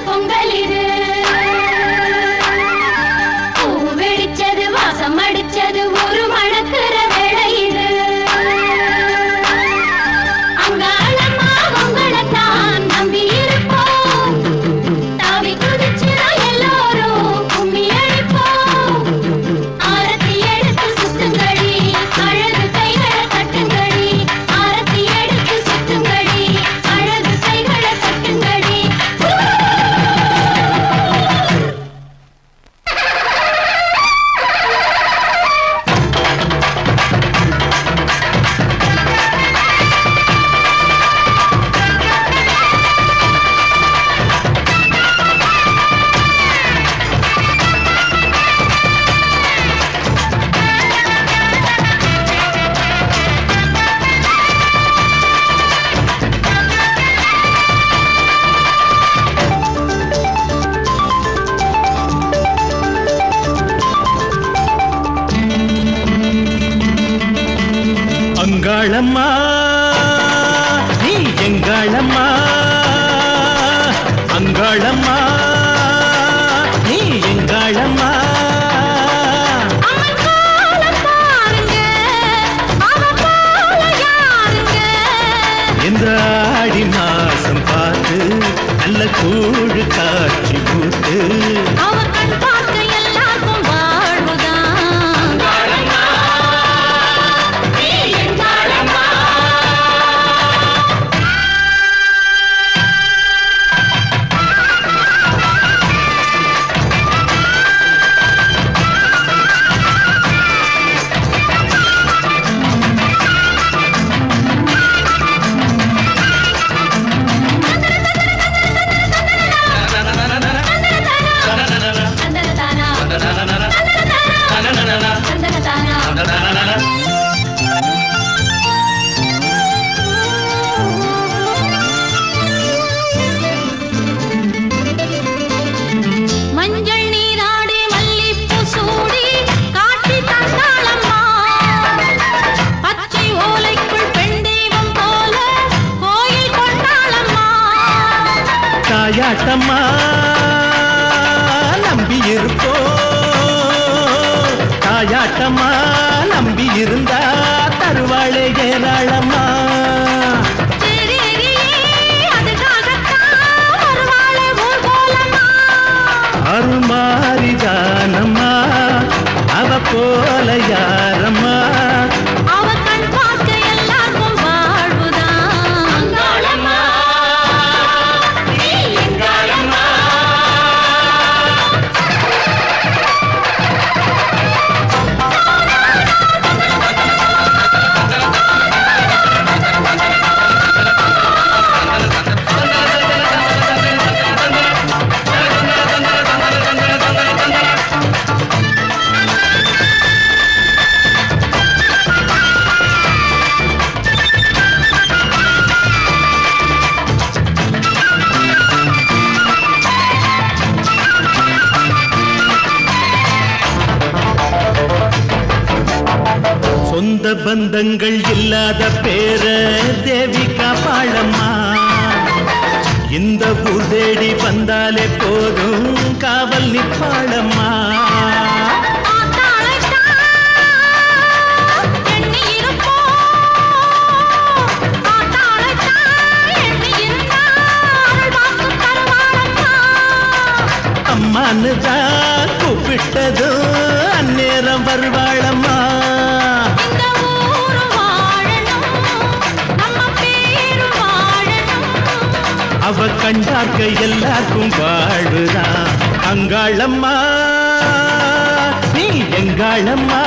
பொங்கல் இது பூ வெடிச்சது வாசம் அடிச்சது ஒரு மணக்கிற வேளை இது அங்காளம்மா உங்களைத்தான் நம்பி இருப்போம் தாவி குதிச்சு எல்லோரும் கும்மி அடிப்போம் ஆரத்தி எடுத்து சுத்துங்கடி அழகு கைகளை தட்டுங்கடி ஆரத்தி எடுத்து சுத்துங்கடி அழகு கைகளை தட்டுங்கடி அங்காளம்மா நீ எங்காளம்மா அங்காளம்மா நீ எங்காளம்மா அவன் காலம் பாருங்க அவன் போல யாருங்க இந்த ஆடி மாசம் பார்த்து நல்ல கூழு காட்சி பூத்து அவ கண் பார்க்க எல்லாருக்கும் வாழ்வுதான் சந்தனதானா சந்தனதானா மஞ்சள் நீராடி மல்லிப்பூ சூடி காட்சி தந்தாளம்மா பச்சை ஓலைக்குள் பெண் தெய்வம் போல கோயில் கொண்டாளம்மா தாயாட்டம்மா நம்பி இருப்போ தாயாட்டம்மா நம்பி இருந்தா தருவாளே ஏராளம்மா தெரியலையே, அதுக்காகத்தான் வருவாளே ஊர்கோலமா. அருமாரிதானம்மா அவ போல யாரம்மா அவ கண் பார்க்க எல்லாருக்கும் வாழ்வுதான். சொந்த பந்தங்கள் இல்லாத பேர தேவிகா பாழம்மா இந்த ஊர் தேடி வந்தாலே போதும் காவல் நிப்பாளம்மா ஆத்தாளைத்தான் எண்ணி இருப்போம். ஆத்தாளைத்தான் எண்ணி இருந்தால் அருள் வாக்கு தருவாளம்மா. அம்மான்னு தான் கூப்பிட்டதும் அந்நேரம் வருவாளம்மா இந்த ஊரு வாழணும், நம்ம பேரு வாழணும். அவ கண்டாக்க எல்லாருக்கும் வாழுதான் அங்காளம்மா நீ எங்காளம்மா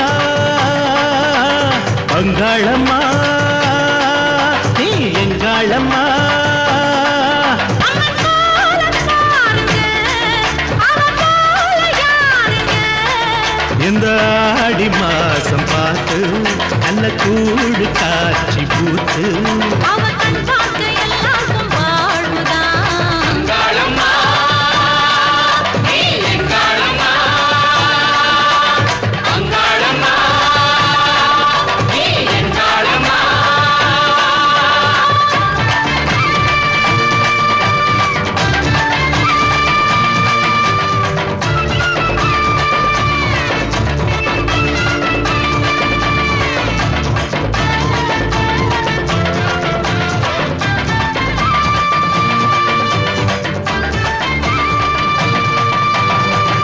அங்காளம்மா நீ எங்காளம்மா அம்மன் கோலம் பாருங்க, அவ போல யாருங்க? இந்த ஆடி மாசம் பார்த்து நல்ல கூடு காட்சி பூத்து அவ கண் பார்க்க